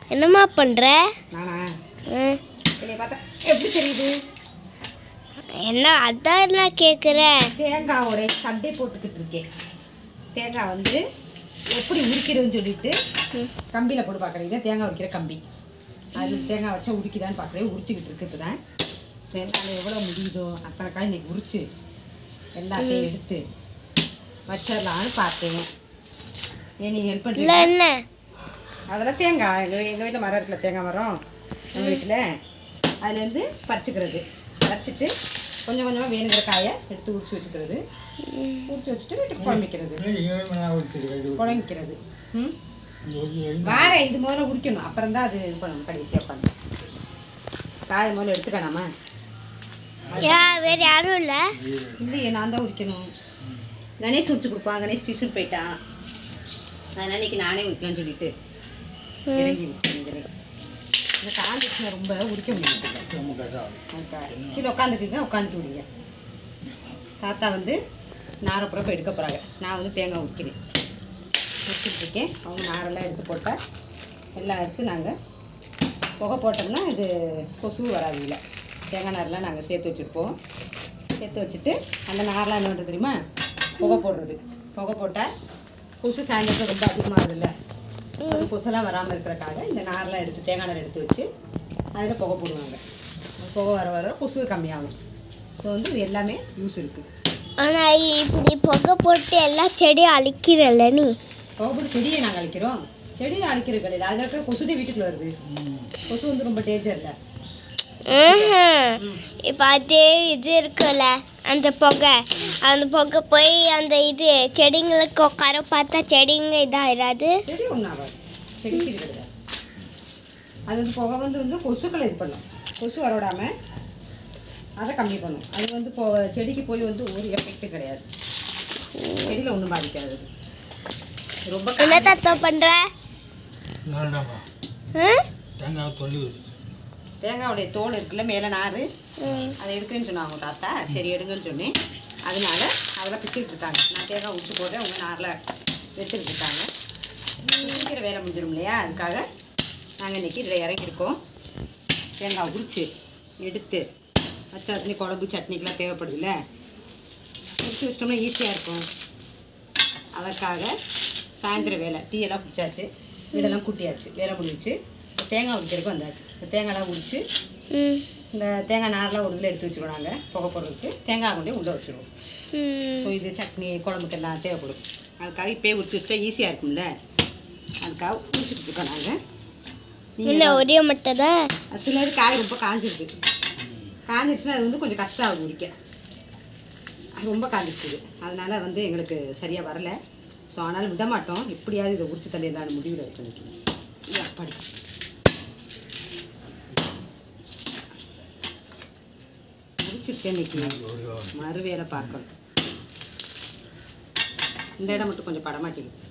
என்னம்மா பண்ற நானா ம், என்னை பார்த்தா எப்படி தெரியுது என்ன அதான் நான் கேட்குறேன் தேங்காவோட சண்டை போட்டுக்கிட்டு இருக்கேன் தேங்காய் வந்து எப்படி உரிக்கிறதுன்னு சொல்லிட்டு கம்பியில் போட்டு பார்க்குறேன் இதான் தேங்காய் உரிக்கிற கம்பி அது தேங்காய் வச்சா உரிக்குதான்னு பார்க்குறேன் உரிச்சிக்கிட்டு இருக்கு இப்போ தான் தேங்காய் எவ்வளோ முடியுதோ அத்தனை காய் இன்னைக்கு உரிச்சு எல்லாத்தையும் எடுத்து வச்சிடலான்னு பார்த்தேன் ஏன் நீங்கள் ஹெல்ப் இல்லை பண்ணுறீங்க என்ன அதெல்லாம் தேங்காய் எங்கள் எங்கள் வீட்டில் மரம் இருக்குல்ல தேங்காய் மரம் எங்கள் வீட்டில் அதுலேருந்து பறிச்சுக்கிறது பறிச்சிட்டு கொஞ்சம் கொஞ்சமாக வேணுங்கிற காயை எடுத்து உரிச்சு வச்சுக்கிறது உரிச்சு வச்சுட்டு வீட்டுக்கு குழம்பிக்கிறது குழம்பிக்கிறது ம் வேற இது முதல்ல உரிக்கணும் அப்புறம் தான் அது இது பண்ணணும் கடைசியாக உட்காந்து காயை முதல்ல எடுத்துக்கணாமா ஏன் வேறு யாரும் இல்லை இல்லையே நான் தான் உரிக்கணும் கணேஷ் உரிச்சு கொடுப்பான் கணேஷ் டியூஷன் போயிட்டான் அதனால இன்னைக்கு நானே உரிக்கலாம்னு சொல்லிட்டு இறங்கி விட்டேன் இந்த காஞ்சிச்சுன்னா ரொம்ப உரிக்க முடியாது கீழே உட்காந்துக்குங்க உட்காந்துட்டு விடுங்க தாத்தா வந்து நாரப்புறம் போய் எடுக்க போகிறாங்க நான் வந்து தேங்காய் உரிக்கிறேன் உரிச்சிட்டு இருக்கேன் அவங்க நாரெல்லாம் எடுத்து போட்டால் எல்லாம் எடுத்து நாங்கள் புகை போட்டோம்னா இது கொசு வராது இல்லை தேங்காய் நாரெலாம் நாங்கள் சேர்த்து வச்சுருப்போம் சேர்த்து வச்சுட்டு அந்த நாரெலாம் என்ன பண்ணுறது தெரியுமா புகை போடுறது புகை போட்டால் கொசு சாயந்தரத்தில் ரொம்ப அதிகமாகுது இல்லை அது கொசுலாம் வராமல் இருக்கிறக்காக இந்த நாரெலாம் எடுத்து தேங்காய் நார் எடுத்து வச்சு அதில் புகை போடுவாங்க புகை வர வர கொசு கம்மியாகும் ஸோ வந்து இது எல்லாமே யூஸ் இருக்குது ஆனால் இப்படி புகை போட்டு எல்லா செடியும் அழிக்கிறல்ல நீ புகை போட்டு செடியை நாங்கள் அழிக்கிறோம் செடியை அழிக்கிறது கிடையாது அதில் இருக்க கொசுதே வீட்டுக்குள்ள வருது கொசு வந்து ரொம்ப டேஞ்சர் இல்லை இப்போ அதே இது இருக்குல்ல அந்த புகை அந்த புகை போய் அந்த இது செடிங்களுக்கு உட்கார பார்த்தா செடிங்க இதாயிராது செடி ஒன்றும் ஆகாது செடிக்கு இது கிடையாது அது வந்து புகை வந்து வந்து கொசுக்களை இது பண்ணும் கொசு வரவிடாமல் அதை கம்மி பண்ணும் அது வந்து இப்போ செடிக்கு போய் வந்து ஒரு எஃபெக்ட் கிடையாது செடியில் ஒன்றும் பாதிக்காது அது. ரொம்ப என்ன கா- தத்தா பண்ணுற வேண்டாம்ப்பா தேங்காய் தொல்லி தேங்காவுடைய தோல் இருக்குல்ல மேலே நார் அதை எடுக்கிறேன்னு சொன்னாங்க உங்க தாத்தா சரி எடுங்கன்னு சொன்னேன் அதனால அதெல்லாம் பிச்சுக்கிட்டு இருக்காங்க நான் தேங்காய் உச்சி போட்டு அவங்க நாரில் வச்சுக்கிட்டு இருக்காங்க சீக்கிரம் வேலை முடிஞ்சிடும் இல்லையா அதுக்காக நாங்கள் இன்றைக்கி இதில் இறங்கியிருக்கோம் தேங்காய் உரிச்சு எடுத்து வச்சாத்துலேயே குழம்பு சட்னிக்கெலாம் தேவைப்படுதுல்ல உரிச்சு வச்சிட்டோம்னா ஈஸியாக இருக்கும் அதற்காக சாயந்தரம் வேலை டீ எல்லாம் குடிச்சாச்சு வீடெல்லாம் கூட்டியாச்சு வேலை முடிஞ்சிச்சு இப்ப தேங்காய் உரிக்கிறதுக்கு வந்தாச்சு இந்த தேங்காய்லாம் உரிச்சு ம் இந்த தேங்காய் நாரெலாம் ஒரு இதில் எடுத்து வச்சுருவோம் நாங்கள் புகை போடுறதுக்கு தேங்காய் கொண்டே உள்ளே வச்சுருவோம் ம் ஸோ இது சட்னி குழம்புக்கு எல்லாம் தேவைப்படும் அதுக்காக இப்போயே உரிச்சு வச்சுட்டா ஈஸியாக இருக்கும்ல அதுக்காக உரிச்சுட்டு இருக்கோம் நாங்கள் என்ன ஒரே மட்டும் தான் சிலது காய் ரொம்ப காஞ்சிருக்கு காஞ்சிருச்சுன்னா அது வந்து கொஞ்சம் கஷ்டம் ஆகும் உரிக்க அது ரொம்ப காஞ்சிருச்சுது அதனால் வந்து எங்களுக்கு சரியாக வரல ஸோ அதனால் விட மாட்டோம் எப்படியாவது இதை உரிச்சு தள்ளிடலான்னு முடிவில் வச்சு அப்படி முடிச்சுட்டேன் இன்னைக்கு மறு வேலை பார்க்கணும் இந்த இடம் மட்டும் கொஞ்சம் படமாட்டேங்குது